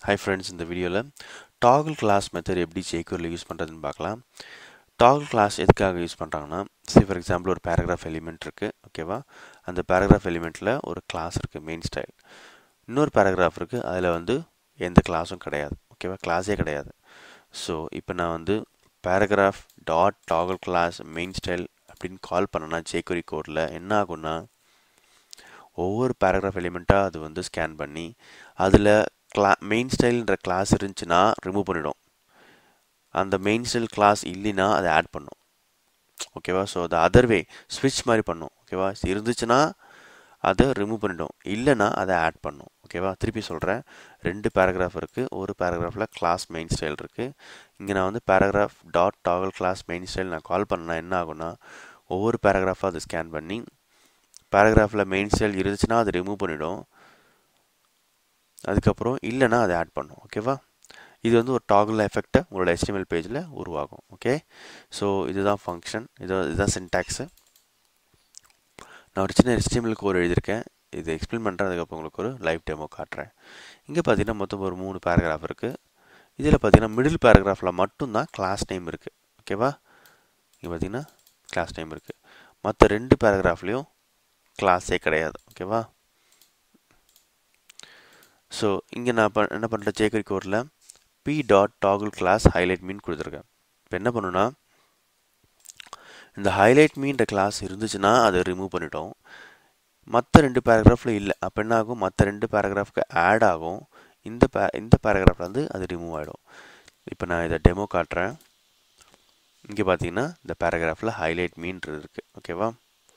hi friends இந்த வீடியோவில் toggle class method எப்படி ஜேக்யூரில் யூஸ் பண்ணுறதுன்னு பார்க்கலாம் டாகிள் கிளாஸ் எதுக்காக யூஸ் பண்ணுறாங்கன்னா சரி ஃபார் எக்ஸாம்பிள் ஒரு பேராகிராஃப் எலிமெண்ட் இருக்குது ஓகேவா அந்த பேராகிராஃப் எலிமெண்ட்டில் ஒரு கிளாஸ் இருக்குது மெயின் ஸ்டைல் இன்னொரு பேராகிராஃப் இருக்குது அதில் வந்து எந்த கிளாஸும் கிடையாது ஓகேவா கிளாஸே கிடையாது ஸோ இப்போ நான் வந்து paragraph dot toggle class main style அப்படின்னு கால் பண்ணேன்னா ஜேக்யூரி கோடில் என்ன ஆகும்னா ஒவ்வொரு பேராகிராஃப் எலிமெண்ட்டாக அது வந்து ஸ்கேன் பண்ணி அதில் கிளா மெயின் ஸ்டைல்ன்ற கிளாஸ் இருந்துச்சுன்னா ரிமூவ் பண்ணிடும் அந்த மெயின் ஸ்டைல் கிளாஸ் இல்லைன்னா அதை ஆட் பண்ணும் ஓகேவா ஸோ அது அதர் வே ஸ்விட்ச் மாதிரி பண்ணும் ஓகேவா இருந்துச்சுன்னா அதை ரிமூவ் பண்ணிடும் இல்லைன்னா அதை ஆட் பண்ணும் ஓகேவா திருப்பி சொல்கிறேன் ரெண்டு பேராகிராஃப் இருக்குது ஒரு பேராகிராஃபில் கிளாஸ் மெயின் ஸ்டைல் இருக்குது இங்கே நான் வந்து paragraph dot toggle class main style நான் கால் பண்ணேன்னா என்ன ஆகும்னா ஒவ்வொரு பேராகிராஃபாக அதை ஸ்கேன் பண்ணி பேராகிராஃபில் மெயின் ஸ்டைல் இருந்துச்சுன்னா அதை ரிமூவ் பண்ணிடும் அதுக்கப்புறம் இல்லைன்னா அதை ஆட் பண்ணும் ஓகேவா இது வந்து ஒரு டாகுல் எஃபெக்டை உங்களோட HTML பேஜில் உருவாகும் ஓகே ஸோ இதுதான் ஃபங்க்ஷன் இது இதுதான் சின்டாக்ஸு நான் ஒரு சின்ன HTML கோர் எழுதியிருக்கேன் இது எக்ஸ்பிளைன் பண்ணுறேன் அதுக்கப்புறம் உங்களுக்கு ஒரு லைவ் டெமோ காட்டுறேன் இங்கே பார்த்தீங்கன்னா மொத்தம் ஒரு மூணு பேராகிராஃப் இருக்குது இதில் பார்த்தீங்கன்னா மிடில் பேராகிராஃபில் மட்டும்தான் கிளாஸ் நேம் இருக்குது ஓகேவா இங்கே பார்த்தீங்கன்னா கிளாஸ் நேம் இருக்குது மற்ற ரெண்டு பேராகிராஃப்லேயும் கிளாஸே கிடையாது ஓகேவா ஸோ இங்கே நான் ப என்ன பண்ணுறேன் ஜேக்கரி கோரில் P dot toggle class highlight மீன் கொடுத்துருக்கேன் இப்போ என்ன பண்ணுன்னா இந்த ஹைலைட் மீன்ற கிளாஸ் இருந்துச்சுன்னா அதை ரிமூவ் பண்ணிட்டோம் மற்ற ரெண்டு பேராகிராஃபில் இல்லை அப்போ என்ன ஆகும் மற்ற ரெண்டு பேராகிராஃப்க்கு ஆட் ஆகும் இந்த பே இந்த பேராகிராஃபில் வந்து அது ரிமூவ் ஆகிடும் இப்போ நான் இதை டெமோ காட்டுறேன் இங்கே பார்த்தீங்கன்னா இந்த பேராகிராஃபில் ஹைலைட் மீன்றது இருக்குது ஓகேவா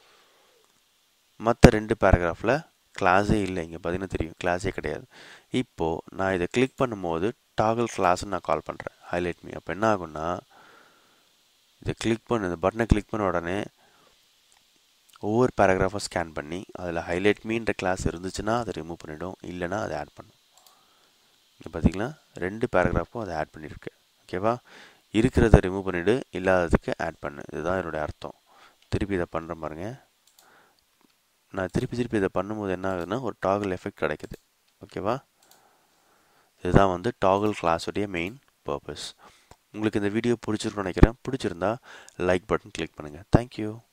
மற்ற ரெண்டு பேராகிராஃபில் கிளாஸே இல்லை இங்கே பார்த்தீங்கன்னா தெரியும் கிளாஸே கிடையாது இப்போது நான் இதை கிளிக் பண்ணும்போது டாகல் கிளாஸ்ன்னு நான் கால் பண்ணுறேன் ஹைலைட் மீ அப்போ என்ன ஆகும்னா இதை கிளிக் பண்ண இந்த பட்டனை கிளிக் பண்ண உடனே ஒவ்வொரு பேராகிராஃபாக ஸ்கேன் பண்ணி அதில் ஹைலைட் மீன்ற கிளாஸ் இருந்துச்சுன்னா அதை ரிமூவ் பண்ணிவிடும் இல்லைன்னா அதை ஆட் பண்ணும் இங்கே பார்த்தீங்கன்னா ரெண்டு பேராகிராஃபும் அதை ஆட் பண்ணியிருக்கு ஓகேவா இருக்கிறத ரிமூவ் பண்ணிவிடு இல்லாததுக்கு ஆட் பண்ணு இதுதான் என்னுடைய அர்த்தம் திருப்பி இதை பண்ணுற பாருங்க நான் திருப்பி திருப்பி இதை பண்ணும்போது என்ன ஆகுதுன்னா ஒரு டாகல் எஃபெக்ட் கிடைக்குது ஓகேவா இதுதான் வந்து டாகல் கிளாஸுடைய மெயின் பர்பஸ் உங்களுக்கு இந்த வீடியோ பிடிச்சிருக்குன்னு நினைக்கிறேன் பிடிச்சிருந்தா லைக் பட்டன் கிளிக் பண்ணுங்கள் தேங்க்யூ